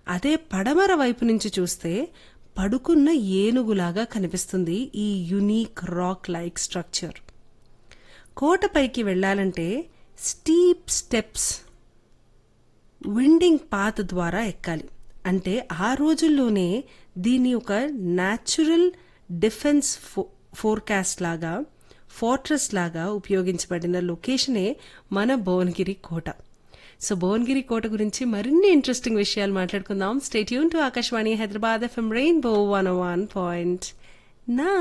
అదే పడమర వైపు నుంచి చూస్తే పడుకున్న ఏనుగులాగా కనిపిస్తుంది ఈ యునీక్ రాక్ లైక్ స్ట్రక్చర్ కోటపైకి వెళ్ళాలంటే స్టీప్ స్టెప్స్ విండింగ్ పాత్ ద్వారా ఎక్కాలి అంటే ఆ రోజుల్లోనే దీన్ని ఒక న్యాచురల్ డిఫెన్స్ ఫోర్కాస్ట్ లాగా ఫోర్ట్రెస్ లాగా ఉపయోగించబడిన లొకేషనే మన భువనగిరి కోట సో భువనగిరి కోట గురించి మరిన్ని ఇంట్రెస్టింగ్ విషయాలు మాట్లాడుకుందాం stay tuned to Akashvani Hyderabad FM rainbow one one point నా